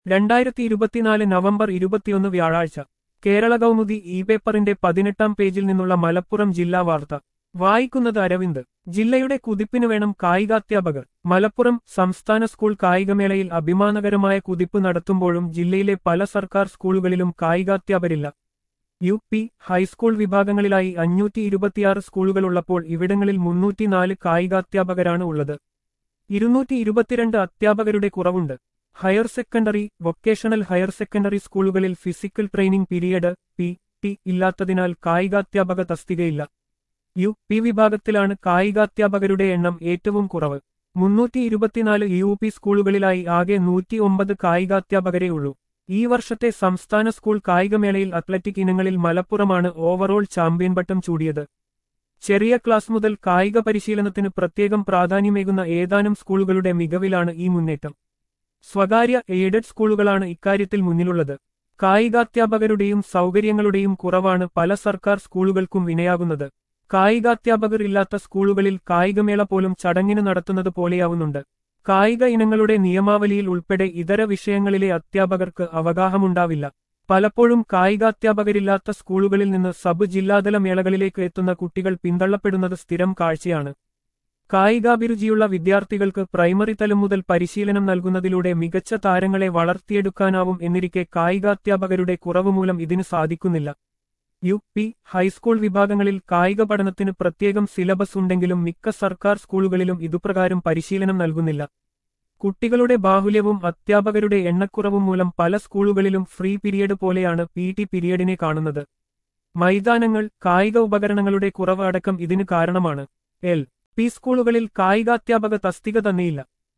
രണ്ടായിരത്തി ഇരുപത്തിനാല് നവംബർ ഇരുപത്തിയൊന്ന് വ്യാഴാഴ്ച കേരള കൗമുദി ഇ പേപ്പറിന്റെ പതിനെട്ടാം പേജിൽ നിന്നുള്ള മലപ്പുറം ജില്ലാ വാർത്ത വായിക്കുന്നത് അരവിന്ദ് ജില്ലയുടെ കുതിപ്പിന് വേണം കായികാധ്യാപകർ മലപ്പുറം സംസ്ഥാന സ്കൂൾ കായികമേളയിൽ അഭിമാനകരമായ കുതിപ്പ് നടത്തുമ്പോഴും ജില്ലയിലെ പല സർക്കാർ സ്കൂളുകളിലും കായികാധ്യാപകരില്ല യു പി ഹൈസ്കൂൾ വിഭാഗങ്ങളിലായി അഞ്ഞൂറ്റി ഇരുപത്തിയാറ് സ്കൂളുകളുള്ളപ്പോൾ ഇവിടങ്ങളിൽ മുന്നൂറ്റിനാല് കായികാധ്യാപകരാണ് ഉള്ളത് ഇരുന്നൂറ്റി ഇരുപത്തിരണ്ട് അധ്യാപകരുടെ കുറവുണ്ട് higher secondary vocational higher secondary സ്കൂളുകളിൽ physical training period P T ഇല്ലാത്തതിനാൽ കായികാധ്യാപക തസ്തികയില്ല യു പി വിഭാഗത്തിലാണ് കായികാധ്യാപകരുടെ എണ്ണം ഏറ്റവും കുറവ് മുന്നൂറ്റി ഇരുപത്തിനാല് യു പി സ്കൂളുകളിലായി ആകെ നൂറ്റി ഒമ്പത് കായികാധ്യാപകരേ ഉള്ളൂ ഈ വർഷത്തെ സംസ്ഥാന സ്കൂൾ കായികമേളയിൽ അത്ലറ്റിക് ഇനങ്ങളിൽ മലപ്പുറമാണ് ഓവറോൾ ചാമ്പ്യൻ പട്ടം ചൂടിയത് ചെറിയ ക്ലാസ് മുതൽ കായിക പരിശീലനത്തിന് പ്രത്യേകം പ്രാധാന്യമേകുന്ന ഏതാനും സ്കൂളുകളുടെ മികവിലാണ് ഈ മുന്നേറ്റം സ്വകാര്യ എയ്ഡഡ് സ്കൂളുകളാണ് ഇക്കാര്യത്തിൽ മുന്നിലുള്ളത് കായികാധ്യാപകരുടെയും സൗകര്യങ്ങളുടെയും കുറവാണ് പല സർക്കാർ സ്കൂളുകൾക്കും വിനയാകുന്നത് കായികാധ്യാപകർ ഇല്ലാത്ത സ്കൂളുകളിൽ കായികമേള പോലും ചടങ്ങിന് നടത്തുന്നത് പോലെയാവുന്നുണ്ട് കായിക ഇനങ്ങളുടെ നിയമാവലിയിൽ ഉൾപ്പെടെ ഇതര വിഷയങ്ങളിലെ അധ്യാപകർക്ക് അവഗാഹമുണ്ടാവില്ല പലപ്പോഴും കായികാധ്യാപകരില്ലാത്ത സ്കൂളുകളിൽ നിന്ന് സബ് ജില്ലാതല മേളകളിലേക്ക് എത്തുന്ന കുട്ടികൾ പിന്തള്ളപ്പെടുന്നത് സ്ഥിരം കാഴ്ചയാണ് കായികാഭിരുചിയുള്ള വിദ്യാർത്ഥികൾക്ക് പ്രൈമറി തലം മുതൽ പരിശീലനം നൽകുന്നതിലൂടെ മികച്ച താരങ്ങളെ വളർത്തിയെടുക്കാനാവും എന്നിരിക്കെ കായികാധ്യാപകരുടെ കുറവ് മൂലം ഇതിന് സാധിക്കുന്നില്ല യു പി ഹൈസ്കൂൾ വിഭാഗങ്ങളിൽ കായിക പഠനത്തിന് പ്രത്യേകം സിലബസ് ഉണ്ടെങ്കിലും മിക്ക സർക്കാർ സ്കൂളുകളിലും ഇതുപ്രകാരം പരിശീലനം നൽകുന്നില്ല കുട്ടികളുടെ ബാഹുല്യവും അധ്യാപകരുടെ എണ്ണക്കുറവും മൂലം പല സ്കൂളുകളിലും ഫ്രീ പീരിയഡ് പോലെയാണ് പി ടി പീരിയഡിനെ കാണുന്നത് മൈതാനങ്ങൾ കായിക ഉപകരണങ്ങളുടെ കുറവ് അടക്കം ഇതിന് കാരണമാണ് എൽ പി സ്കൂളുകളിൽ കായികാധ്യാപക തസ്തിക തന്നെയില്ല